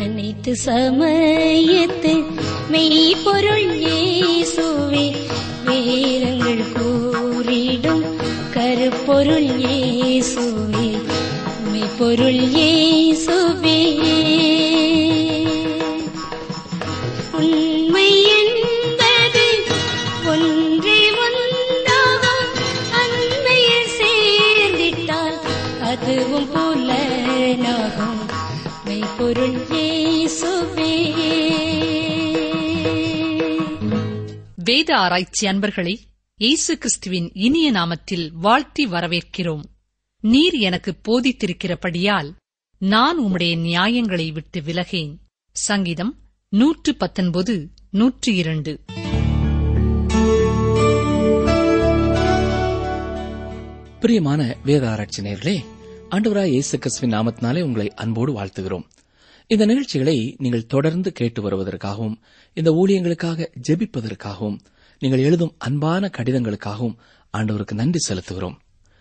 அனைத்து சமயத்து மெய்ப்பொருள் இயேசுவே வேதங்கள் கூறிடும் கருப்பொருள் இயேசுவே மெய்ப்பொருள் இயேசுவே உண்மை என்பது ஒன்றே ஒன்றாகும் அண்மையில் சேர்ந்திட்டால் அதுவும் புலனாகும் மெய்ப்பொருள் இயேசுவே வேத ஆராய்ச்சி அன்பர்களை இயேசு கிறிஸ்துவின் இனிய நாமத்தில் வாழ்த்தி வரவேற்கிறோம் நீர் எனக்கு போதித்திருக்கிறபடியால் நான் உம்முடைய நியாயங்களை விட்டு விலகேன் சங்கீதம் நூற்று பத்தொன்பது நூற்று இரண்டு பிரியமான வேத ஆராய்ச்சி நேயர்களே ஆண்டவராய் இயேசு கிறிஸ்துவின் நாமத்தினாலே உங்களை அன்போடு வாழ்த்துகிறோம் இந்த நிகழ்ச்சிகளை நீங்கள் தொடர்ந்து கேட்டு வருவதற்காகவும் இந்த ஊழியங்களுக்காக ஜெபிப்பதற்காகவும் நீங்கள் எழுதும் அன்பான கடிதங்களுக்காகவும் ஆண்டவருக்கு நன்றி செலுத்துகிறோம்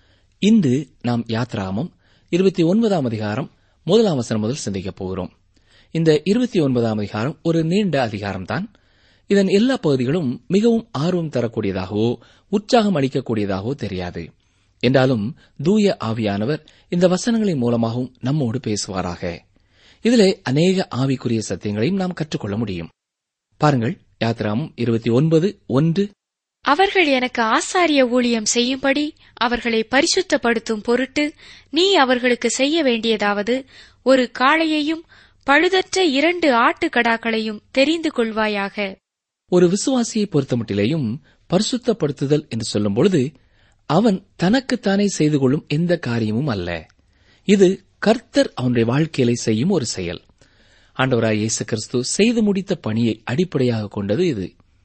இன்று நாம் யாத்ராமம் இருபத்தி ஒன்பதாம் அதிகாரம் முதலாம் வசனம் முதல் சிந்திக்கப் போகிறோம் இந்த இருபத்தி ஒன்பதாம் அதிகாரம் ஒரு நீண்ட அதிகாரம்தான் இதன் எல்லா பகுதிகளும் மிகவும் ஆர்வம் தரக்கூடியதாகவோ உற்சாகம் அளிக்கக்கூடியதாகவோ தெரியாது என்றாலும் தூய ஆவியானவர் இந்த வசனங்களின் மூலமாகவும் நம்மோடு பேசுவாராக இதிலே அநேக ஆவிக்குரிய சத்தியங்களையும் நாம் கற்றுக்கொள்ள முடியும் பாருங்கள் யாத்ராமம் இருபத்தி ஒன்பது ஒன்று அவர்கள் எனக்கு ஆசாரிய ஊழியம் செய்யும்படி அவர்களை பரிசுத்தப்படுத்தும் பொருட்டு நீ அவர்களுக்கு செய்ய வேண்டியதாவது ஒரு காளையையும் பழுதற்ற இரண்டு ஆட்டுக்கடாக்களையும் தெரிந்து கொள்வாயாக ஒரு விசுவாசியை பொறுத்தமட்டிலேயும் பரிசுத்தப்படுத்துதல் என்று சொல்லும் பொழுது அவன் தனக்குத்தானே செய்து கொள்ளும் எந்த காரியமும் அல்ல இது கர்த்தர் அவனுடைய வாழ்க்கையிலே செய்யும் ஒரு செயல் ஆண்டவராய் இயேசு கிறிஸ்து செய்து முடித்த பணியை அடிப்படையாக கொண்டது இது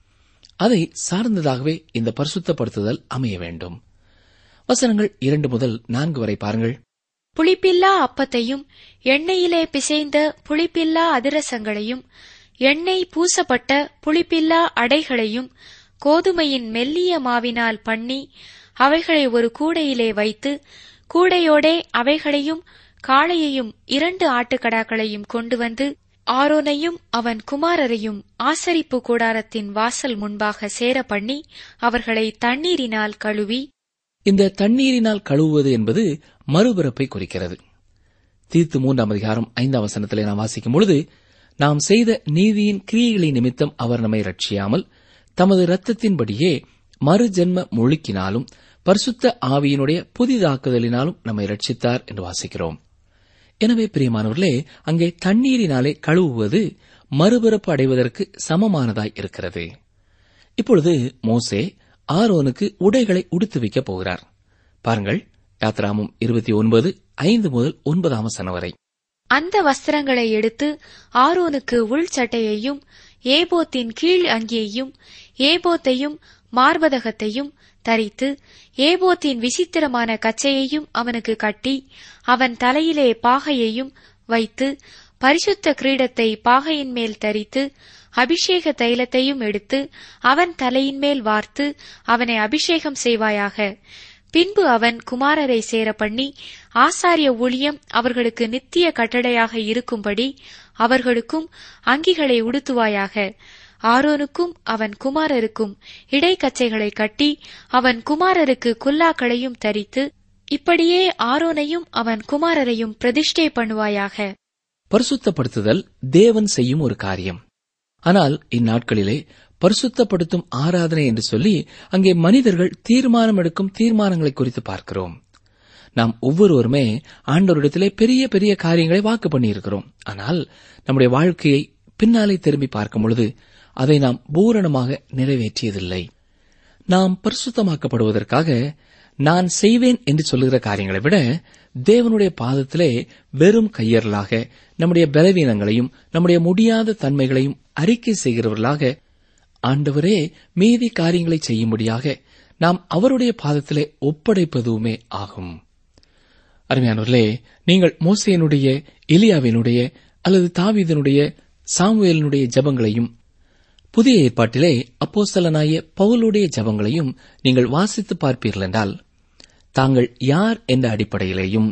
அதை சார்ந்ததாகவே இந்த பரிசுத்தப்படுத்துதல் அமைய வேண்டும் வசனங்கள் இரண்டு முதல் நான்கு வரை பாருங்கள் புளிப்பில்லா அப்பத்தையும் எண்ணெயிலே பிசைந்த புளிப்பில்லா அதிரசங்களையும் எண்ணெய் பூசப்பட்ட புளிப்பில்லா அடைகளையும் கோதுமையின் மெல்லிய மாவினால் பண்ணி அவைகளை ஒரு கூடையிலே வைத்து கூடையோடே அவைகளையும் காளையையும் இரண்டு ஆட்டுக்கடாக்களையும் கொண்டு வந்து ஆரோனையும் அவன் குமாரரையும் ஆசரிப்பு கூடாரத்தின் வாசல் முன்பாக சேர பண்ணி அவர்களை தண்ணீரினால் கழுவி இந்த தண்ணீரினால் கழுவுவது என்பது மறுபிறப்பை குறிக்கிறது தீர்த்து மூன்றாம் அதிகாரம் ஐந்தாம் வசனத்திலே நாம் வாசிக்கும் பொழுது நாம் செய்த நீதியின் கிரியைகளை நிமித்தம் அவர் நம்மை ரட்சியாமல் தமது இரத்தத்தின்படியே மறுஜென்ம முழுக்கினாலும் பரிசுத்த ஆவியினுடைய புதிதாக்குதலினாலும் நம்மை ரட்சித்தார் என்று வாசிக்கிறோம் எனவே பிரியமானவர்களே அங்கே தண்ணீரினாலே கழுவுவது மறுபிறப்பு அடைவதற்கு சமமானதாய் இருக்கிறது இப்பொழுது மோசே ஆரோனுக்கு உடைகளை உடுத்து வைக்கப் போகிறார் பாருங்கள் யாத்ராமம் இருபத்தி ஒன்பது ஐந்து முதல் ஒன்பதாம் வசனம் வரை அந்த வஸ்திரங்களை எடுத்து ஆரோனுக்கு உள் சட்டையையும் ஏபோத்தின் கீழ் அங்கியையும் ஏபோத்தையும் மார்பதகத்தையும் தரித்து ஏபோத்தின் விசித்திரமான கச்சையையும் அவனுக்கு கட்டி அவன் தலையிலே பாகையையும் வைத்து பரிசுத்த கிரீடத்தை பாகையின் மேல் தரித்து அபிஷேக தைலத்தையும் எடுத்து அவன் தலையின் மேல் வார்த்து அவனை அபிஷேகம் செய்வாயாக பின்பு அவன் குமாரரை சேர பண்ணி ஆசாரிய ஊழியம் அவர்களுக்கு நித்திய கட்டளையாக இருக்கும்படி அவர்களுக்கும் அங்கிகளை உடுத்துவாயாக ஆரோனுக்கும் அவன் குமாரருக்கும் இடைக்கச்சைகளை கட்டி அவன் குமாரருக்கு குல்லாக்களையும் தரித்து இப்படியே ஆரோனையும் அவன் குமாரரையும் பிரதிஷ்டை பண்ணுவாயாக பரிசுத்தப்படுத்துதல் தேவன் செய்யும் ஒரு காரியம் ஆனால் இந்நாட்களிலே பரிசுத்தப்படுத்தும் ஆராதனை என்று சொல்லி அங்கே மனிதர்கள் தீர்மானம் எடுக்கும் தீர்மானங்களை குறித்து பார்க்கிறோம் நாம் ஒவ்வொருவருமே ஆண்டவரிடத்திலே பெரிய பெரிய காரியங்களை வாக்கு பண்ணியிருக்கிறோம் ஆனால் நம்முடைய வாழ்க்கையை பின்னாலே திரும்பி பார்க்கும் பொழுது அதை நாம் பூரணமாக நிறைவேற்றியதில்லை நாம் பரிசுத்தமாக்கப்படுவதற்காக நான் செய்வேன் என்று சொல்லுகிற காரியங்களை விட தேவனுடைய பாதத்திலே வெறும் கையறலாக நம்முடைய பலவீனங்களையும் நம்முடைய முடியாத தன்மைகளையும் அறிக்கை செய்கிறவர்களாக ஆண்டவரே மீதி காரியங்களை செய்யும்படியாக நாம் அவருடைய பாதத்திலே ஒப்படைப்பதுமே ஆகும் அருமையானவர்களே நீங்கள் மோசையனுடைய எலியாவினுடைய அல்லது தாவீதனுடைய சாமுவேலினுடைய ஜபங்களையும் புதிய ஏற்பாட்டிலே அப்போஸ்தலனாய பவுலுடைய ஜபங்களையும் நீங்கள் வாசித்து பார்ப்பீர்கள் என்றால் தாங்கள் யார் என்ற அடிப்படையிலேயும்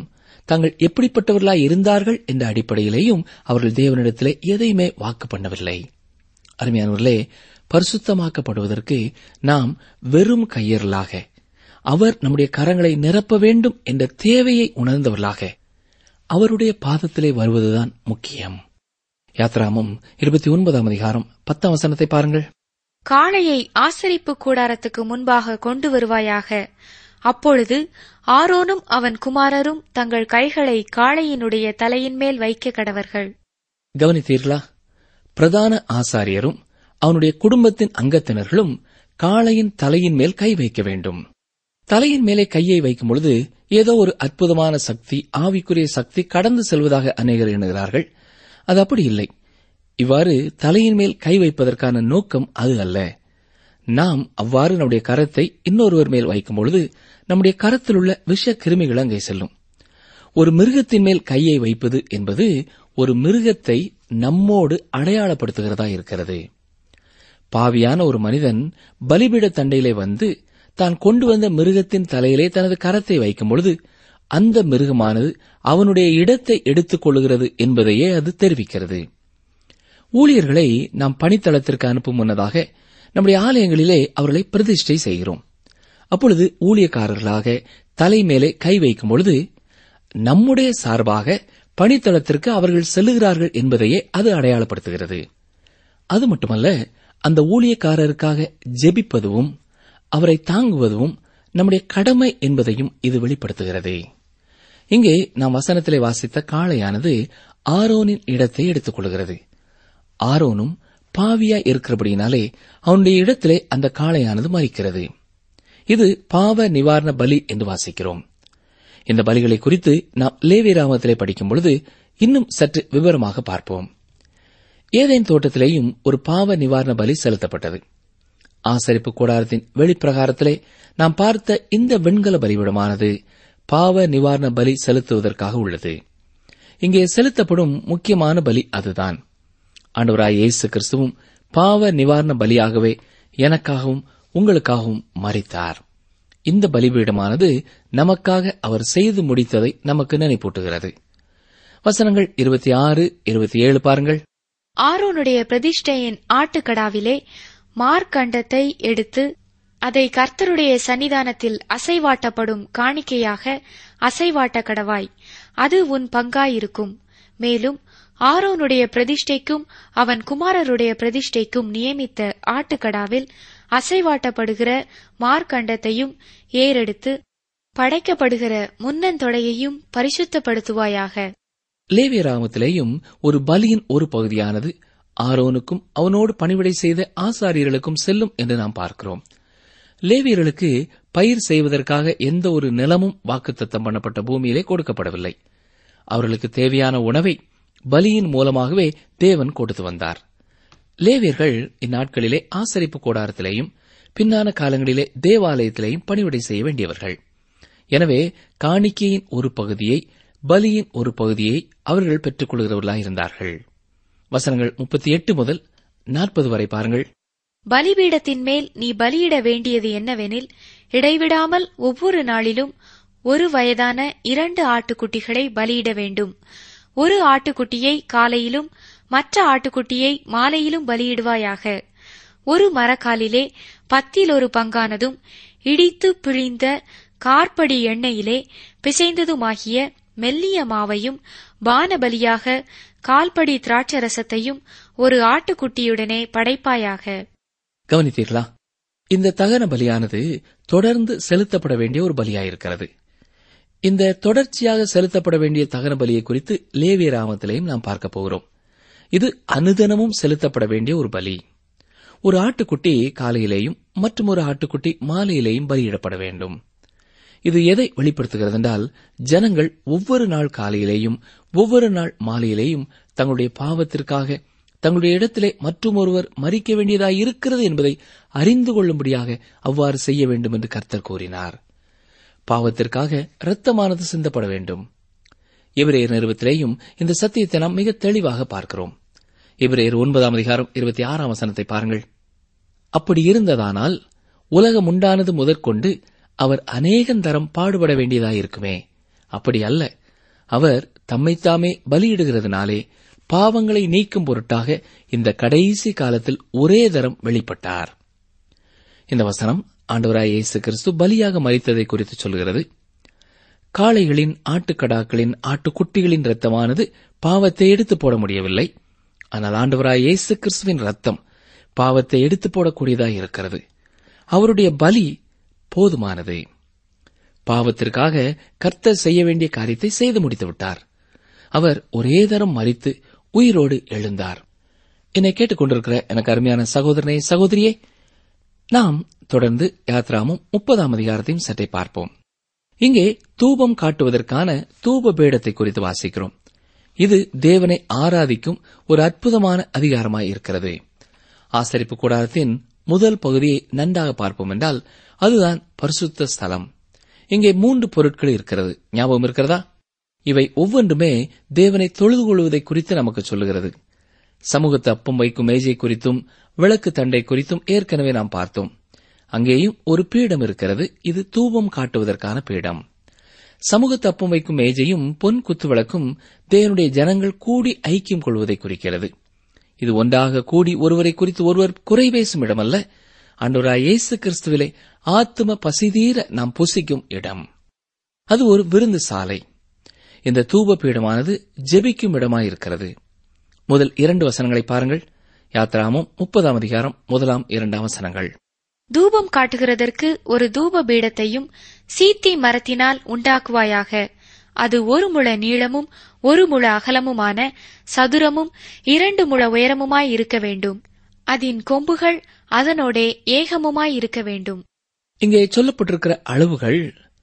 தாங்கள் எப்படிப்பட்டவர்களாய் இருந்தார்கள் என்ற அடிப்படையிலேயும் அவர்கள் தேவனிடத்திலே எதையுமே வாக்கு பண்ணவில்லை அருமையானவர்களே பரிசுத்தமாக்கப்படுவதற்கு நாம் வெறும் கையர்களாக அவர் நம்முடைய கரங்களை நிரப்ப வேண்டும் என்ற தேவையை உணர்ந்தவர்களாக அவருடைய பாதத்திலே வருவதுதான் முக்கியம் யாத்ராமம் இருபத்தி ஒன்பதாம் அதிகாரம் பத்தாம் வசனத்தை பாருங்கள் காளையை ஆசரிப்பு கூடாரத்துக்கு முன்பாக கொண்டு வருவாயாக அப்பொழுது ஆரோனும் அவன் குமாரரும் தங்கள் கைகளை காளையினுடைய தலையின் மேல் வைக்க கடவர்கள் கவனித்தீர்களா பிரதான ஆசாரியரும் அவனுடைய குடும்பத்தின் அங்கத்தினர்களும் காளையின் தலையின் மேல் கை வைக்க வேண்டும் தலையின் மேலே கையை வைக்கும் பொழுது ஏதோ ஒரு அற்புதமான சக்தி ஆவிக்குரிய சக்தி கடந்து செல்வதாக அநேகர் எண்ணுகிறார்கள் அது அப்படி இல்லை இவ்வாறு தலையின் மேல் கை வைப்பதற்கான நோக்கம் அது அல்ல நாம் அவ்வாறு நம்முடைய கரத்தை இன்னொருவர் மேல் வைக்கும் பொழுது நம்முடைய கரத்தில் உள்ள விஷ கிருமிகள் அங்கே செல்லும் ஒரு மிருகத்தின் மேல் கையை வைப்பது என்பது ஒரு மிருகத்தை நம்மோடு அடையாளப்படுத்துகிறதா இருக்கிறது பாவியான ஒரு மனிதன் பலிபீட தண்டையிலே வந்து தான் கொண்டு வந்த மிருகத்தின் தலையிலே தனது கரத்தை வைக்கும் பொழுது அந்த மிருகமானது அவனுடைய இடத்தை எடுத்துக் கொள்கிறது என்பதையே அது தெரிவிக்கிறது ஊழியர்களை நாம் பணித்தளத்திற்கு அனுப்பும் முன்னதாக நம்முடைய ஆலயங்களிலே அவர்களை பிரதிஷ்டை செய்கிறோம் அப்பொழுது ஊழியக்காரர்களாக தலை மேலே கை வைக்கும் பொழுது நம்முடைய சார்பாக பணித்தளத்திற்கு அவர்கள் செல்லுகிறார்கள் என்பதையே அது அடையாளப்படுத்துகிறது அது மட்டுமல்ல அந்த ஊழியக்காரருக்காக ஜெபிப்பதும் அவரை தாங்குவதும் நம்முடைய கடமை என்பதையும் இது வெளிப்படுத்துகிறது இங்கே நாம் வசனத்திலே வாசித்த காளையானது ஆரோனின் இடத்தை எடுத்துக் கொள்கிறது ஆரோனும் பாவியா இருக்கிறபடியினாலே அவனுடைய இடத்திலே அந்த காளையானது மறிக்கிறது இது பாவ நிவாரண பலி என்று வாசிக்கிறோம் இந்த பலிகளை குறித்து நாம் லேவி ராமத்திலே படிக்கும் பொழுது இன்னும் சற்று விவரமாக பார்ப்போம் ஏதேன் தோட்டத்திலேயும் ஒரு பாவ நிவாரண பலி செலுத்தப்பட்டது ஆசரிப்பு கூடாரத்தின் வெளிப்பிரகாரத்திலே நாம் பார்த்த இந்த வெண்கல பலிவிடமானது பாவ நிவாரண பலி செலுத்துவதற்காக உள்ளது இங்கே செலுத்தப்படும் முக்கியமான பலி அதுதான் ஆண்டவராய் இயேசு கிறிஸ்துவும் பாவ நிவாரண பலியாகவே எனக்காகவும் உங்களுக்காகவும் மறித்தார் இந்த பலிபீடமானது நமக்காக அவர் செய்து முடித்ததை நமக்கு நினைப்பூட்டுகிறது வசனங்கள் இருபத்தி ஆறு இருபத்தி ஏழு பாருங்கள் ஆரோனுடைய பிரதிஷ்டையின் ஆட்டுக்கடாவிலே மார்க்கண்டத்தை எடுத்து அதை கர்த்தருடைய சன்னிதானத்தில் அசைவாட்டப்படும் காணிக்கையாக அசைவாட்ட கடவாய் அது உன் பங்காயிருக்கும் மேலும் ஆரோனுடைய பிரதிஷ்டைக்கும் அவன் குமாரருடைய பிரதிஷ்டைக்கும் நியமித்த ஆட்டுக்கடாவில் அசைவாட்டப்படுகிற மார்க்கண்டத்தையும் ஏறெடுத்து படைக்கப்படுகிற முன்னந்தொடையையும் பரிசுத்தப்படுத்துவாயாக லேவிய ராமத்திலேயும் ஒரு பலியின் ஒரு பகுதியானது ஆரோனுக்கும் அவனோடு பணிவிடை செய்த ஆசாரியர்களுக்கும் செல்லும் என்று நாம் பார்க்கிறோம் லேவியர்களுக்கு பயிர் செய்வதற்காக எந்த ஒரு நிலமும் வாக்குத்தத்தம் பண்ணப்பட்ட பூமியிலே கொடுக்கப்படவில்லை அவர்களுக்கு தேவையான உணவை பலியின் மூலமாகவே தேவன் கொடுத்து வந்தார் லேவியர்கள் இந்நாட்களிலே ஆசரிப்பு கூடாரத்திலேயும் பின்னான காலங்களிலே தேவாலயத்திலேயும் பணிவிடை செய்ய வேண்டியவர்கள் எனவே காணிக்கையின் ஒரு பகுதியை பலியின் ஒரு பகுதியை அவர்கள் பெற்றுக் கொள்கிறவர்களாயிருந்தார்கள் வசனங்கள் முப்பத்தி எட்டு முதல் நாற்பது வரை பாருங்கள் பலிபீடத்தின் மேல் நீ பலியிட வேண்டியது என்னவெனில் இடைவிடாமல் ஒவ்வொரு நாளிலும் ஒரு வயதான இரண்டு ஆட்டுக்குட்டிகளை பலியிட வேண்டும் ஒரு ஆட்டுக்குட்டியை காலையிலும் மற்ற ஆட்டுக்குட்டியை மாலையிலும் பலியிடுவாயாக ஒரு மரக்காலிலே பத்தில் ஒரு பங்கானதும் இடித்து பிழிந்த கார்படி எண்ணெயிலே பிசைந்ததுமாகிய மெல்லிய மாவையும் பானபலியாக கால்படி திராட்சரசத்தையும் ஒரு ஆட்டுக்குட்டியுடனே படைப்பாயாக கவனித்தீர்களா இந்த தகன பலியானது தொடர்ந்து செலுத்தப்பட வேண்டிய ஒரு பலியாயிருக்கிறது இந்த தொடர்ச்சியாக செலுத்தப்பட வேண்டிய தகன பலியை குறித்து லேவிய ராமத்திலையும் நாம் பார்க்க போகிறோம் இது அனுதினமும் செலுத்தப்பட வேண்டிய ஒரு பலி ஒரு ஆட்டுக்குட்டி காலையிலேயும் மற்றும் ஒரு ஆட்டுக்குட்டி மாலையிலேயும் பலியிடப்பட வேண்டும் இது எதை வெளிப்படுத்துகிறது என்றால் ஜனங்கள் ஒவ்வொரு நாள் காலையிலேயும் ஒவ்வொரு நாள் மாலையிலேயும் தங்களுடைய பாவத்திற்காக தங்களுடைய இடத்திலே மற்றும் ஒருவர் மறிக்க வேண்டியதாய் இருக்கிறது என்பதை அறிந்து கொள்ளும்படியாக அவ்வாறு செய்ய வேண்டும் என்று கர்த்தர் கூறினார் பாவத்திற்காக இரத்தமானது சிந்தப்பட வேண்டும் எபிரேயர் நிறுவத்திலேயும் இந்த சத்தியத்தை நாம் மிக தெளிவாக பார்க்கிறோம் எபிரேயர் ஒன்பதாம் அதிகாரம் இருபத்தி ஆறாம் வசனத்தை பாருங்கள் அப்படி இருந்ததானால் உலகம் உண்டானது முதற்கொண்டு அவர் அநேகந்தரம் பாடுபட வேண்டியதாயிருக்குமே அப்படி அல்ல அவர் தம்மைத்தாமே பலியிடுகிறதுனாலே பாவங்களை நீக்கும் பொருட்டாக இந்த கடைசி காலத்தில் ஒரே தரம் வெளிப்பட்டார் இந்த வசனம் ஆண்டவராய் இயேசு கிறிஸ்து பலியாக மறித்ததை குறித்து சொல்கிறது காளைகளின் ஆட்டுக்கடாக்களின் ஆட்டுக்குட்டிகளின் இரத்தமானது பாவத்தை எடுத்து போட முடியவில்லை ஆனால் ஆண்டவராய் இயேசு கிறிஸ்துவின் ரத்தம் பாவத்தை எடுத்து போடக்கூடியதாய் இருக்கிறது அவருடைய பலி போதுமானது பாவத்திற்காக கர்த்தர் செய்ய வேண்டிய காரியத்தை செய்து முடித்து விட்டார் அவர் ஒரே தரம் மறித்து உயிரோடு எழுந்தார் என்னை கேட்டுக்கொண்டிருக்கிற எனக்கு அருமையான சகோதரனை சகோதரியே நாம் தொடர்ந்து யாத்ராமும் முப்பதாம் அதிகாரத்தையும் சற்றே பார்ப்போம் இங்கே தூபம் காட்டுவதற்கான தூப பீடத்தை குறித்து வாசிக்கிறோம் இது தேவனை ஆராதிக்கும் ஒரு அற்புதமான அதிகாரமாய் இருக்கிறது ஆசரிப்பு கூடாரத்தின் முதல் பகுதியை நன்றாக பார்ப்போம் என்றால் அதுதான் பரிசுத்த ஸ்தலம் இங்கே மூன்று பொருட்கள் இருக்கிறது ஞாபகம் இருக்கிறதா இவை ஒவ்வொன்றுமே தேவனை தொழுது கொள்வதை குறித்து நமக்கு சொல்லுகிறது சமூகத்து அப்பம் வைக்கும் மேஜை குறித்தும் விளக்கு தண்டை குறித்தும் ஏற்கனவே நாம் பார்த்தோம் அங்கேயும் ஒரு பீடம் இருக்கிறது இது தூபம் காட்டுவதற்கான பீடம் சமூகத்து அப்பம் வைக்கும் மேஜையும் பொன் குத்து விளக்கும் தேவனுடைய ஜனங்கள் கூடி ஐக்கியம் கொள்வதை குறிக்கிறது இது ஒன்றாக கூடி ஒருவரை குறித்து ஒருவர் குறை பேசும் இடமல்ல அன்றுராய் இயேசு கிறிஸ்துவிலே ஆத்தும பசிதீர நாம் புசிக்கும் இடம் அது ஒரு விருந்து சாலை இந்த தூப பீடமானது ஜெபிக்கும் இடமாயிருக்கிறது முதல் இரண்டு வசனங்களை பாருங்கள் யாத்ராமும் முப்பதாம் அதிகாரம் முதலாம் இரண்டாம் வசனங்கள் தூபம் காட்டுகிறதற்கு ஒரு தூப பீடத்தையும் சீத்தி மரத்தினால் உண்டாக்குவாயாக அது ஒரு முழ நீளமும் ஒரு முழ அகலமுமான சதுரமும் இரண்டு முழ உயரமுமாய் இருக்க வேண்டும் அதன் கொம்புகள் அதனோடே ஏகமுமாய் இருக்க வேண்டும் இங்கே சொல்லப்பட்டிருக்கிற அளவுகள்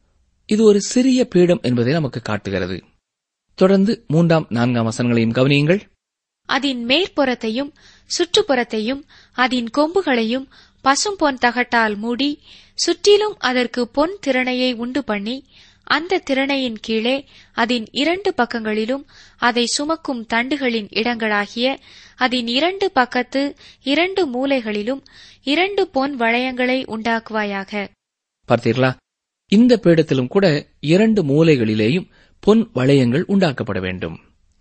இது ஒரு சிறிய பீடம் என்பதை நமக்கு காட்டுகிறது தொடர்ந்து மூன்றாம் நான்காம் வசனங்களையும் கவனியுங்கள் அதன் மேற்புறத்தையும் சுற்றுப்புறத்தையும் அதன் கொம்புகளையும் பசும் பொன் தகட்டால் மூடி சுற்றிலும் அதற்கு பொன் திறனையை உண்டு பண்ணி அந்த திறனையின் கீழே அதன் இரண்டு பக்கங்களிலும் அதை சுமக்கும் தண்டுகளின் இடங்களாகிய அதன் இரண்டு பக்கத்து இரண்டு மூலைகளிலும் இரண்டு பொன் வளையங்களை உண்டாக்குவாயாக பார்த்தீர்களா இந்த பீடத்திலும் கூட இரண்டு மூலைகளிலேயும் பொன் வளையங்கள் உண்டாக்கப்பட வேண்டும்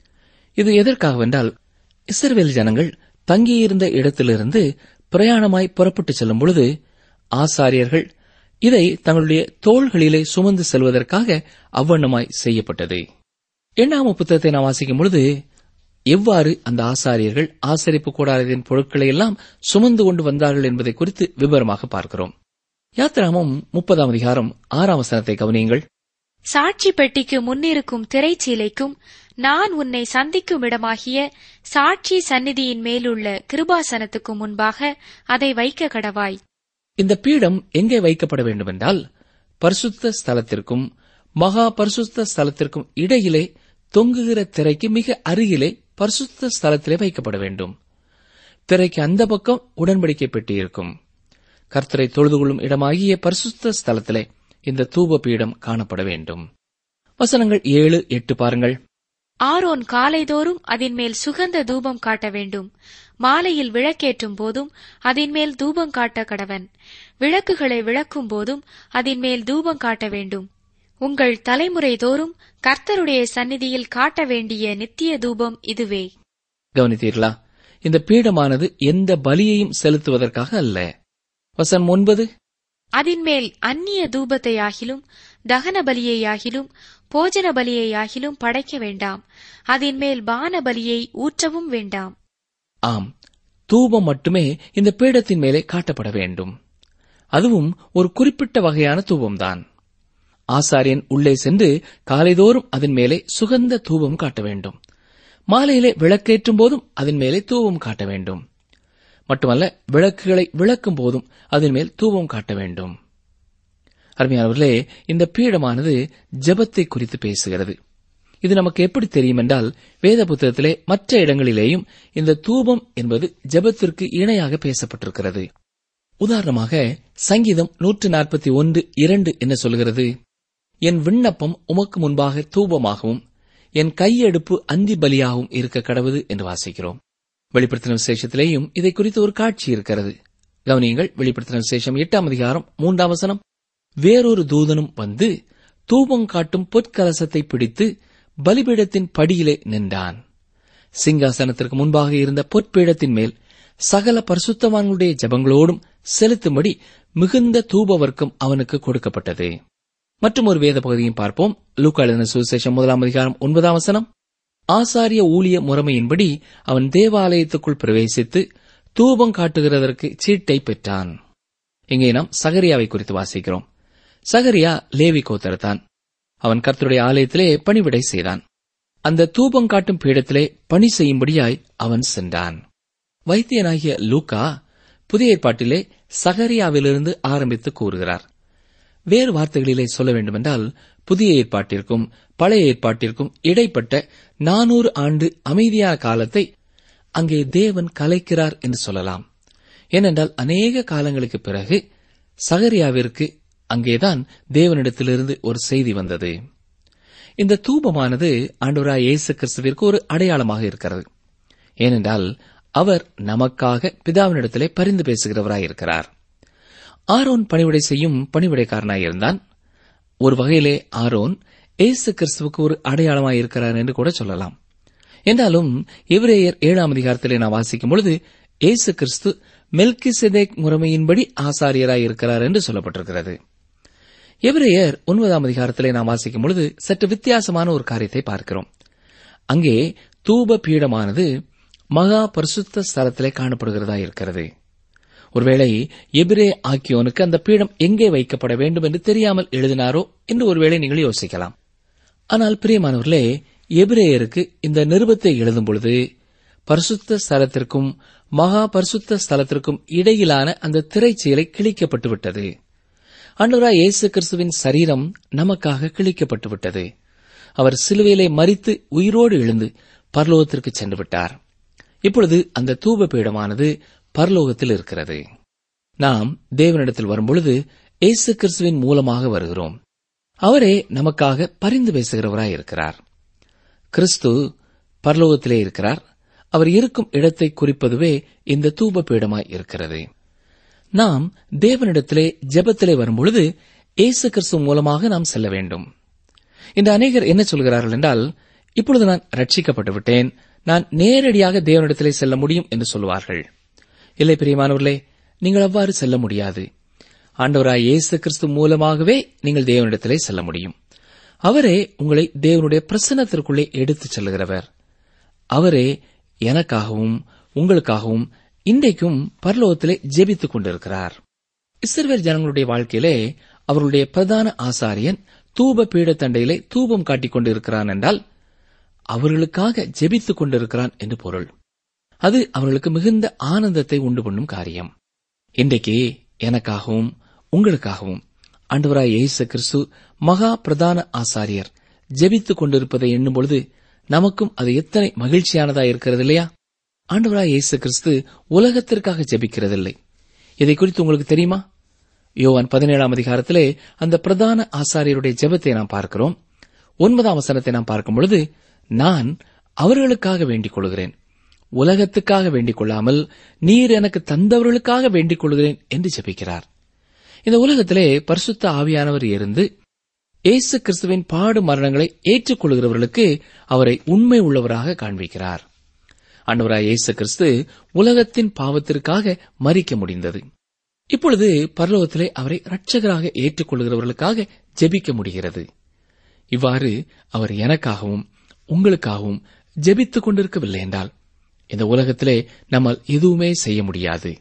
இது எதற்காகவென்றால் இஸ்ரவேல் ஜனங்கள் தங்கியிருந்த இடத்திலிருந்து பிரயாணமாய் புறப்பட்டுச் செல்லும் பொழுது ஆசாரியர்கள் இதை தங்களுடைய தோள்களிலே சுமந்து செல்வதற்காக அவ்வண்ணமாய் செய்யப்பட்டது எண்ணாம புத்தகத்தை நாம் வாசிக்கும் பொழுது எவ்வாறு அந்த ஆசாரியர்கள் ஆசரிப்பு கூடாரத்தின் பொருட்களை எல்லாம் சுமந்து கொண்டு வந்தார்கள் என்பதை குறித்து விவரமாக பார்க்கிறோம் யாத்திராமம் முப்பதாம் அதிகாரம் ஆறாம் வசனத்தை கவனியுங்கள் சாட்சி பெட்டிக்கு முன்னிருக்கும் திரைச்சீலைக்கும் நான் உன்னை சந்திக்கும் இடமாகிய சாட்சி சந்நிதியின் மேலுள்ள கிருபாசனத்துக்கு முன்பாக அதை வைக்க கடவாய் இந்த பீடம் எங்கே வைக்கப்பட வேண்டுமென்றால் பரிசுத்த ஸ்தலத்திற்கும் மகா பரிசுத்த ஸ்தலத்திற்கும் இடையிலே தொங்குகிற திரைக்கு மிக அருகிலே பரிசுத்த ஸ்தலத்திலே வைக்கப்பட வேண்டும் திரைக்கு அந்த பக்கம் உடன்படிக்கை பெட்டி இருக்கும் கர்த்தரை தொழுது கொள்ளும் இடமாகிய பரிசுத்த ஸ்தலத்திலே இந்த தூப பீடம் காணப்பட வேண்டும் வசனங்கள் ஏழு எட்டு பாருங்கள் ஆரோன் காலைதோறும் அதன் மேல் சுகந்த தூபம் காட்ட வேண்டும் மாலையில் விளக்கேற்றும் போதும் அதன் மேல் தூபம் காட்ட கடவன் விளக்குகளை விளக்கும் போதும் அதன் மேல் தூபம் காட்ட வேண்டும் உங்கள் தலைமுறை தோறும் கர்த்தருடைய சந்நிதியில் காட்ட வேண்டிய நித்திய தூபம் இதுவே கவனித்தீர்களா இந்த பீடமானது எந்த பலியையும் செலுத்துவதற்காக அல்ல வசனம் ஒன்பது அதின் மேல் அந்நிய தூபத்தையாகிலும் தகன பலியையாகிலும் போஜன பலியையாகிலும் படைக்க வேண்டாம் அதின் மேல் பான பலியை ஊற்றவும் வேண்டாம் ஆம் தூபம் மட்டுமே இந்த பீடத்தின் மேலே காட்டப்பட வேண்டும் அதுவும் ஒரு குறிப்பிட்ட வகையான தூபம்தான் ஆசாரியன் உள்ளே சென்று காலைதோறும் அதன் மேலே சுகந்த தூபம் காட்ட வேண்டும் மாலையிலே விளக்கேற்றும் போதும் அதன் மேலே தூபம் காட்ட வேண்டும் மட்டுமல்ல விளக்குகளை விளக்கும் போதும் அதன் மேல் தூபம் காட்ட வேண்டும் அருமையானவர்களே இந்த பீடமானது ஜெபத்தை குறித்து பேசுகிறது இது நமக்கு எப்படி தெரியும் என்றால் வேத புத்தகத்திலே மற்ற இடங்களிலேயும் இந்த தூபம் என்பது ஜெபத்திற்கு இணையாக பேசப்பட்டிருக்கிறது உதாரணமாக சங்கீதம் நூற்று நாற்பத்தி ஒன்று இரண்டு என்ன சொல்கிறது என் விண்ணப்பம் உமக்கு முன்பாக தூபமாகவும் என் கையெடுப்பு அந்தி பலியாகவும் இருக்க கடவுது என்று வாசிக்கிறோம் வெளிப்படுத்தின விசேஷத்திலேயும் இதை குறித்து ஒரு காட்சி இருக்கிறது கவனியங்கள் வெளிப்படுத்தின விசேஷம் எட்டாம் அதிகாரம் மூன்றாம் வசனம் வேறொரு தூதனும் வந்து தூபம் காட்டும் பொற்கலசத்தை பிடித்து பலிபீடத்தின் படியிலே நின்றான் சிங்காசனத்திற்கு முன்பாக இருந்த பொற்பீடத்தின் மேல் சகல பரிசுத்தவான்களுடைய ஜெபங்களோடும் செலுத்தும்படி மிகுந்த தூபவர்க்கம் அவனுக்கு கொடுக்கப்பட்டது மற்றும் ஒரு வேத பகுதியும் பார்ப்போம் லூக்கா எழுதின சுவிசேஷம் முதலாம் அதிகாரம் ஒன்பதாம் வசனம் ஆசாரிய ஊழிய முறைமையின்படி அவன் தேவாலயத்துக்குள் பிரவேசித்து தூபம் காட்டுகிறதற்கு சீட்டை பெற்றான் இங்கே நாம் சகரியாவை குறித்து வாசிக்கிறோம் சகரியா லேவி கோத்தரத்தான் அவன் கர்த்தருடைய ஆலயத்திலே பணிவிடை செய்தான் அந்த தூபம் காட்டும் பீடத்திலே பணி செய்யும்படியாய் அவன் சென்றான் வைத்தியனாகிய லூக்கா புதிய ஏற்பாட்டிலே சகரியாவிலிருந்து ஆரம்பித்து கூறுகிறார் வேறு வார்த்தைகளிலே சொல்ல வேண்டுமென்றால் புதிய ஏற்பாட்டிற்கும் பழைய ஏற்பாட்டிற்கும் இடைப்பட்ட நானூறு ஆண்டு அமைதியான காலத்தை அங்கே தேவன் கலைக்கிறார் என்று சொல்லலாம் ஏனென்றால் அநேக காலங்களுக்கு பிறகு சகரியாவிற்கு அங்கேதான் தேவனிடத்திலிருந்து ஒரு செய்தி வந்தது இந்த தூபமானது ஆண்டவராய் இயேசு கிறிஸ்துவிற்கு ஒரு அடையாளமாக இருக்கிறது ஏனென்றால் அவர் நமக்காக பிதாவினிடத்திலே பரிந்து பேசுகிறவராயிருக்கிறார் ஆரோன் பணிவிடை செய்யும் பணிவிடைக்காரனாயிருந்தான் ஒரு வகையிலே ஆரோன் இயேசு கிறிஸ்துவுக்கு ஒரு அடையாளமாய் இருக்கிறார் என்று கூட சொல்லலாம் என்றாலும் எவ்ரேயர் ஏழாம் அதிகாரத்திலே நான் வாசிக்கும் பொழுது இயேசு கிறிஸ்து மெல்கி முறைமையின்படி ஆசாரியராய் இருக்கிறார் என்று சொல்லப்பட்டிருக்கிறது எவ்ரேயர் ஒன்பதாம் அதிகாரத்திலே நாம் வாசிக்கும் பொழுது சற்று வித்தியாசமான ஒரு காரியத்தை பார்க்கிறோம் அங்கே தூப பீடமானது மகா பரிசுத்த ஸ்தலத்திலே காணப்படுகிறதா இருக்கிறது ஒருவேளை எபிரே ஆக்கியோனுக்கு அந்த பீடம் எங்கே வைக்கப்பட வேண்டும் என்று தெரியாமல் எழுதினாரோ என்று ஒருவேளை நீங்கள் யோசிக்கலாம் ஆனால் பிரியமானவர்களே எபிரேயருக்கு இந்த நிருபத்தை எழுதும் பொழுது பரிசுத்த ஸ்தலத்திற்கும் மகா பரிசுத்த ஸ்தலத்திற்கும் இடையிலான அந்த திரைச்சீலை கிழிக்கப்பட்டு விட்டது அன்றுரா இயேசு கிறிஸ்துவின் சரீரம் நமக்காக கிழிக்கப்பட்டு விட்டது அவர் சிலுவையிலே மறித்து உயிரோடு எழுந்து பரலோகத்திற்கு சென்று விட்டார் இப்பொழுது அந்த தூப பீடமானது பரலோகத்தில் இருக்கிறது நாம் தேவனிடத்தில் வரும்பொழுது இயேசு கிறிஸ்துவின் மூலமாக வருகிறோம் அவரே நமக்காக பரிந்து பேசுகிறவராய் இருக்கிறார் கிறிஸ்து பரலோகத்திலே இருக்கிறார் அவர் இருக்கும் இடத்தை குறிப்பதுவே இந்த தூப பீடமாய் இருக்கிறது நாம் தேவனிடத்திலே ஜெபத்திலே வரும்பொழுது இயேசு கிறிஸ்து மூலமாக நாம் செல்ல வேண்டும் இந்த அநேகர் என்ன சொல்கிறார்கள் என்றால் இப்பொழுது நான் ரட்சிக்கப்பட்டு விட்டேன் நான் நேரடியாக தேவனிடத்திலே செல்ல முடியும் என்று சொல்வார்கள் இல்லை பிரியமானவர்களே நீங்கள் அவ்வாறு செல்ல முடியாது ஆண்டவராய் இயேசு கிறிஸ்து மூலமாகவே நீங்கள் தேவனிடத்திலே செல்ல முடியும் அவரே உங்களை தேவனுடைய பிரசன்னத்திற்குள்ளே எடுத்துச் செல்கிறவர் அவரே எனக்காகவும் உங்களுக்காகவும் இன்றைக்கும் பரலோகத்திலே ஜெபித்துக் கொண்டிருக்கிறார் இஸ்ரவேல் ஜனங்களுடைய வாழ்க்கையிலே அவர்களுடைய பிரதான ஆசாரியன் தூப பீடத்தண்டையிலே தூபம் காட்டிக் கொண்டிருக்கிறான் என்றால் அவர்களுக்காக ஜெபித்துக் கொண்டிருக்கிறான் என்று பொருள் அது அவர்களுக்கு மிகுந்த ஆனந்தத்தை உண்டு பண்ணும் காரியம் இன்றைக்கு எனக்காகவும் உங்களுக்காகவும் ஆண்டவராய் இயேசு கிறிஸ்து மகா பிரதான ஆசாரியர் ஜெபித்துக் கொண்டிருப்பதை எண்ணும் பொழுது நமக்கும் அது எத்தனை மகிழ்ச்சியானதா இருக்கிறது இல்லையா ஆண்டவராய் இயேசு கிறிஸ்து உலகத்திற்காக ஜெபிக்கிறதில்லை இதை குறித்து உங்களுக்கு தெரியுமா யோவான் பதினேழாம் அதிகாரத்திலே அந்த பிரதான ஆசாரியருடைய ஜெபத்தை நாம் பார்க்கிறோம் ஒன்பதாம் வசனத்தை நாம் பார்க்கும் பொழுது நான் அவர்களுக்காக வேண்டிக் கொள்கிறேன் உலகத்துக்காக வேண்டிக் கொள்ளாமல் நீர் எனக்கு தந்தவர்களுக்காக வேண்டிக் கொள்கிறேன் என்று ஜெபிக்கிறார் இந்த உலகத்திலே பரிசுத்த ஆவியானவர் இருந்து இயேசு கிறிஸ்துவின் பாடு மரணங்களை ஏற்றுக்கொள்கிறவர்களுக்கு அவரை உண்மை உள்ளவராக காண்பிக்கிறார் ஆண்டவராய் இயேசு கிறிஸ்து உலகத்தின் பாவத்திற்காக மறிக்க முடிந்தது இப்பொழுது பரலோகத்திலே அவரை இரட்சகராக ஏற்றுக்கொள்கிறவர்களுக்காக ஜெபிக்க முடிகிறது இவ்வாறு அவர் எனக்காகவும் உங்களுக்காகவும் ஜெபித்துக் கொண்டிருக்கவில்லை என்றால் இந்த உலகத்திலே நம்மால் எதுவுமே செய்ய முடியாது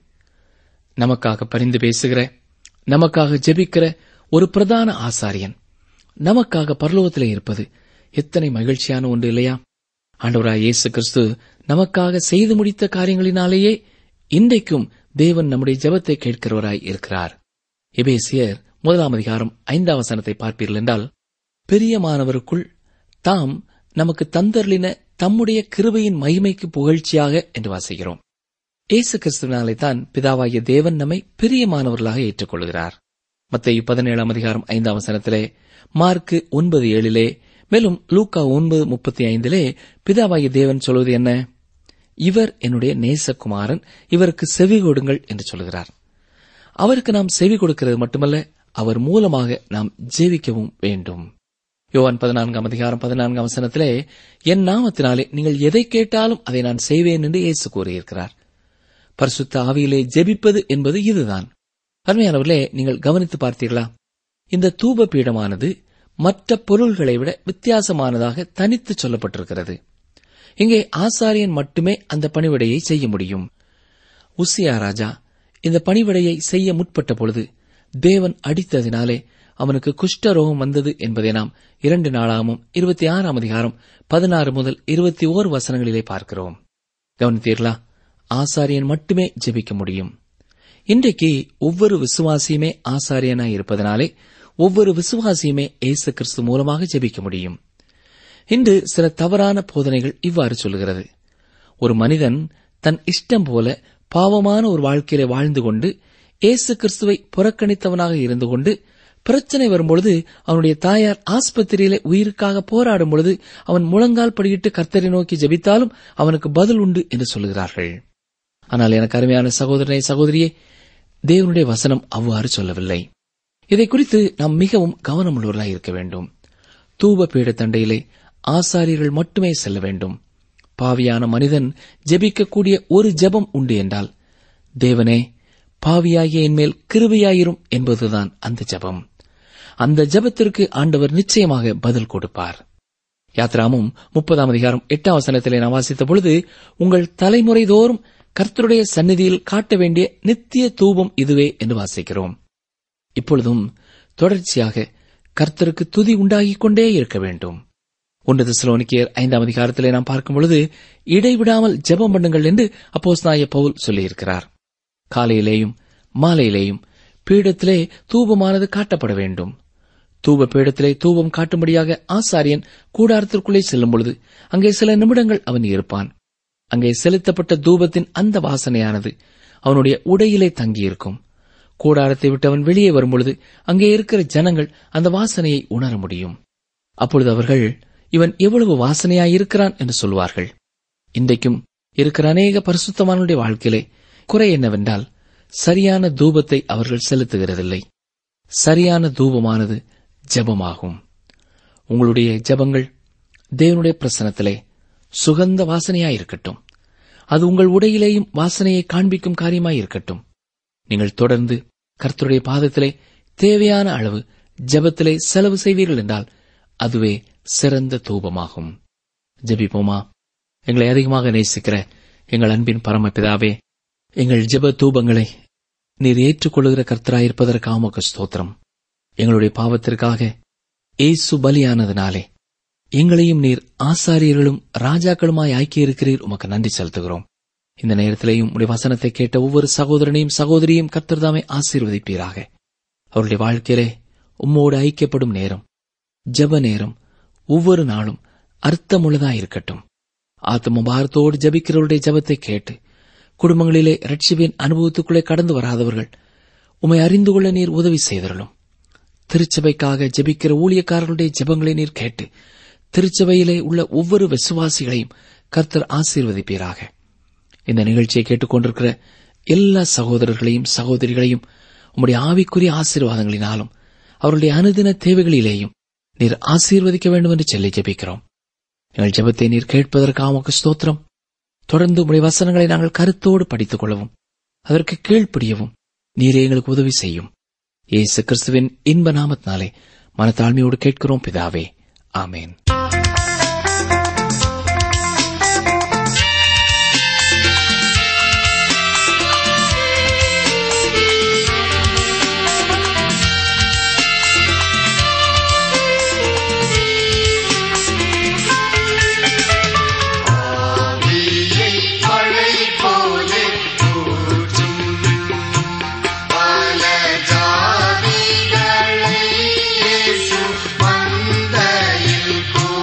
நமக்காக பரிந்து பேசுகிற நமக்காக ஜெபிக்கிற ஒரு பிரதான ஆசாரியன் நமக்காக பரலோகத்திலே இருப்பது எத்தனை மகிழ்ச்சியான ஒன்று இல்லையா ஆண்டவராய் இயேசு கிறிஸ்து நமக்காக செய்து முடித்த காரியங்களினாலேயே இன்றைக்கும் தேவன் நம்முடைய ஜெபத்தை கேட்கிறவராய் இருக்கிறார் எபேசியர் முதலாம் அதிகாரம் ஐந்தாம் வசனத்தை பார்ப்பீர்கள் என்றால் பெரியமானவருக்குள் தாம் நமக்கு தந்தர்லின தம்முடைய கிருபையின் மகிமைக்கு புகழ்ச்சியாக என்று வாசிக்கிறோம் இயேசு கிறிஸ்துவினாலே தான் பிதாவாகிய தேவன் நம்மை பிரியமானவர்களாக ஏற்றுக்கொள்கிறார் மத்திய பதினேழாம் அதிகாரம் ஐந்தாம் வசனத்திலே மார்க்கு ஒன்பது ஏழிலே மேலும் லூக்கா ஒன்பது முப்பத்தி ஐந்திலே பிதாவாகிய தேவன் சொல்வது என்ன இவர் என்னுடைய நேசகுமாரன் இவருக்கு செவி கொடுங்கள் என்று சொல்கிறார் அவருக்கு நாம் செவி கொடுக்கிறது மட்டுமல்ல அவர் மூலமாக நாம் ஜீவிக்கவும் வேண்டும் யோவான் பதினான்காம் அதிகாரம் பதினான்காம் வசனத்திலே என் நாமத்தினாலே நீங்கள் எதை கேட்டாலும் அதை நான் செய்வேன் என்று இயேசு கூறியிருக்கிறார் பரிசுத்த ஆவியிலே ஜெபிப்பது என்பது இதுதான் அருமையானவர்களே நீங்கள் கவனித்து பார்த்தீர்களா இந்த தூப பீடமானது மற்ற பொருள்களை விட வித்தியாசமானதாக தனித்து சொல்லப்பட்டிருக்கிறது இங்கே ஆசாரியன் மட்டுமே அந்த பணிவிடையை செய்ய முடியும் உசியா ராஜா இந்த பணிவிடையை செய்ய முற்பட்ட பொழுது தேவன் அடித்ததினாலே அவனுக்கு குஷ்டரோகம் வந்தது என்பதை நாம் இரண்டு நாளாகவும் இருபத்தி ஆறாம் அதிகாரம் பதினாறு முதல் இருபத்தி ஓர் வசனங்களிலே பார்க்கிறோம் கவனித்தீர்களா ஆசாரியன் மட்டுமே ஜெபிக்க முடியும் இன்றைக்கு ஒவ்வொரு விசுவாசியுமே ஆசாரியனாய் இருப்பதனாலே ஒவ்வொரு விசுவாசியுமே இயேசு கிறிஸ்து மூலமாக ஜெபிக்க முடியும் இன்று சில தவறான போதனைகள் இவ்வாறு சொல்கிறது ஒரு மனிதன் தன் இஷ்டம் போல பாவமான ஒரு வாழ்க்கையில வாழ்ந்து கொண்டு இயேசு கிறிஸ்துவை புறக்கணித்தவனாக இருந்து கொண்டு பிரச்சனை வரும்பொழுது அவனுடைய தாயார் ஆஸ்பத்திரியில உயிருக்காக போராடும் பொழுது அவன் முழங்கால் படியிட்டு கர்த்தரை நோக்கி ஜெபித்தாலும் அவனுக்கு பதில் உண்டு என்று சொல்கிறார்கள் ஆனால் எனக்கு அருமையான சகோதரனை சகோதரியே தேவனுடைய வசனம் அவ்வாறு சொல்லவில்லை இதை குறித்து நாம் மிகவும் கவனமுள்ளவர்களாய் இருக்க வேண்டும் தூப பீட தண்டையிலே ஆசாரியர்கள் மட்டுமே செல்ல வேண்டும் பாவியான மனிதன் ஜெபிக்கக்கூடிய ஒரு ஜெபம் உண்டு என்றால் தேவனே பாவியாகிய என்மேல் கிருபையாயிரும் என்பதுதான் அந்த ஜெபம் அந்த ஜெபத்திற்கு ஆண்டவர் நிச்சயமாக பதில் கொடுப்பார் யாத்ராமும் முப்பதாம் அதிகாரம் எட்டாம் வசனத்திலே நாம் வாசித்த பொழுது உங்கள் தலைமுறை தோறும் கர்த்தருடைய சந்நிதியில் காட்ட வேண்டிய நித்திய தூபம் இதுவே என்று வாசிக்கிறோம் இப்பொழுதும் தொடர்ச்சியாக கர்த்தருக்கு துதி உண்டாகிக் கொண்டே இருக்க வேண்டும் ஒன்று திசலோனிக்கியர் ஐந்தாம் அதிகாரத்திலே நாம் பார்க்கும் பொழுது இடைவிடாமல் ஜெபம் பண்ணுங்கள் என்று அப்போஸ்தாய பவுல் சொல்லியிருக்கிறார் காலையிலேயும் மாலையிலேயும் பீடத்திலே தூபமானது காட்டப்பட வேண்டும் தூப பீடத்திலே தூபம் காட்டும்படியாக ஆசாரியன் கூடாரத்திற்குள்ளே செல்லும் பொழுது அங்கே சில நிமிடங்கள் அவன் இருப்பான் அங்கே செலுத்தப்பட்ட தூபத்தின் அந்த வாசனையானது அவனுடைய உடையிலே தங்கியிருக்கும் கூடாரத்தை விட்டு அவன் வெளியே வரும்பொழுது அங்கே இருக்கிற ஜனங்கள் அந்த வாசனையை உணர முடியும் அப்பொழுது அவர்கள் இவன் எவ்வளவு வாசனையாயிருக்கிறான் என்று சொல்வார்கள் இன்றைக்கும் இருக்கிற அநேக பரிசுத்தமானுடைய வாழ்க்கையிலே குறை என்னவென்றால் சரியான தூபத்தை அவர்கள் செலுத்துகிறதில்லை சரியான தூபமானது ஜெபமாகும் உங்களுடைய ஜெபங்கள் தேவனுடைய பிரசனத்திலே சுகந்த வாசனையாயிருக்கட்டும் அது உங்கள் உடையிலேயும் வாசனையை காண்பிக்கும் காரியமாயிருக்கட்டும் நீங்கள் தொடர்ந்து கர்த்தருடைய பாதத்திலே தேவையான அளவு ஜெபத்திலே செலவு செய்வீர்கள் என்றால் அதுவே சிறந்த தூபமாகும் ஜெபிப்போமா எங்களை அதிகமாக நேசிக்கிற எங்கள் அன்பின் பரமபிதாவே எங்கள் ஜெப தூபங்களை நீர் ஏற்றுக்கொள்கிற கர்த்தராயிருப்பதற்காக உமக்கு ஸ்தோத்திரம் எங்களுடைய பாவத்திற்காக ஏசு பலியானதினாலே எங்களையும் நீர் ஆசாரியர்களும் ராஜாக்களுமாய் ஆக்கியிருக்கிறீர் உமக்கு நன்றி செலுத்துகிறோம் இந்த நேரத்திலேயும் உடைய வசனத்தை கேட்ட ஒவ்வொரு சகோதரனையும் சகோதரியும் கர்த்தர்தாமே ஆசீர்வதிப்பீராக அவருடைய வாழ்க்கையிலே உம்மோடு ஐக்கியப்படும் நேரம் ஜெப நேரம் ஒவ்வொரு நாளும் அர்த்தமுள்ளதாயிருக்கட்டும் ஆத்ம பாரத்தோடு ஜபிக்கிறவருடைய ஜபத்தை கேட்டு குடும்பங்களிலே ரட்சிபின் அனுபவத்துக்குள்ளே கடந்து வராதவர்கள் உம்மை அறிந்து கொள்ள நீர் உதவி செய்தரலும் திருச்சபைக்காக ஜெபிக்கிற ஊழியக்காரர்களுடைய ஜெபங்களை நீர் கேட்டு திருச்சபையிலே உள்ள ஒவ்வொரு விசுவாசிகளையும் கர்த்தர் ஆசீர்வதிப்பீராக இந்த நிகழ்ச்சியை கேட்டுக்கொண்டிருக்கிற எல்லா சகோதரர்களையும் சகோதரிகளையும் உம்முடைய ஆவிக்குரிய ஆசீர்வாதங்களினாலும் அவருடைய அனுதின தேவைகளிலேயும் நீர் ஆசீர்வதிக்க வேண்டும் என்று சொல்லி ஜெபிக்கிறோம் எங்கள் ஜெபத்தை நீர் கேட்பதற்காக உமக்கு ஸ்தோத்திரம் தொடர்ந்து உடைய வசனங்களை நாங்கள் கருத்தோடு படித்துக் கொள்ளவும் அதற்கு கீழ்ப்படியவும் நீரே எங்களுக்கு உதவி செய்யும் இயேசு கிறிஸ்துவின் இன்ப நாமத்தினாலே மனத்தாழ்மையோடு கேட்கிறோம் பிதாவே ஆமேன் மழை போலே ஊற்றும் பல ஜாதிகளை இயேசு மந்தையில் கூ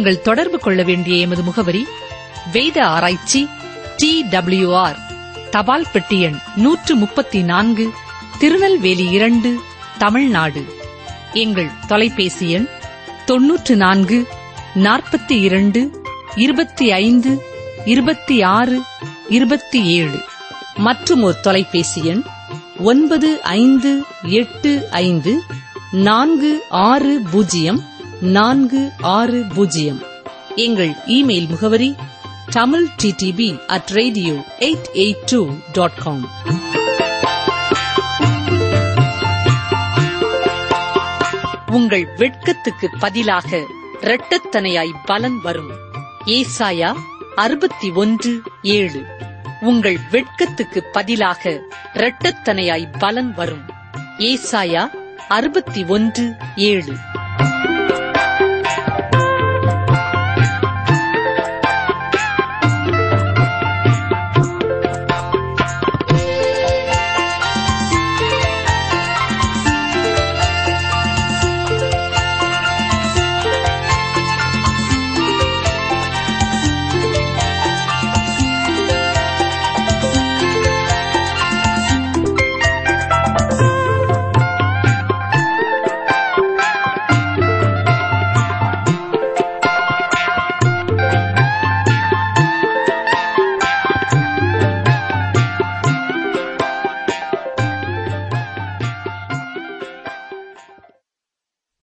நீங்கள் தொடர்பு கொள்ள வேண்டிய எமது முகவரி வேத ஆராய்ச்சி டி ஆர் தபால் பெட்டி எண் நூற்று முப்பத்தி நான்கு திருநெல்வேலி இரண்டு தமிழ்நாடு எங்கள் தொலைபேசி எண் தொன்னூற்று நான்கு நாற்பத்தி இரண்டு இருபத்தி ஐந்து இருபத்தி ஆறு இருபத்தி ஏழு மற்றும் ஒரு தொலைபேசி எண் ஒன்பது ஐந்து எட்டு ஐந்து நான்கு ஆறு பூஜ்ஜியம் நான்கு ஆறு பூஜ்ஜியம் எங்கள் இமெயில் முகவரி Tamil DTP at radio eight eight two dot com உங்கள் வெட்கத்துக்கு பதிலாக இரட்டத்தனையாய் பலன் வரும் ஏசாயா அறுபத்தி ஒன்று ஏழு உங்கள் வெட்கத்துக்கு பதிலாக இரட்டத்தனையாய் பலன் வரும் ஏசாயா அறுபத்தி ஒன்று ஏழு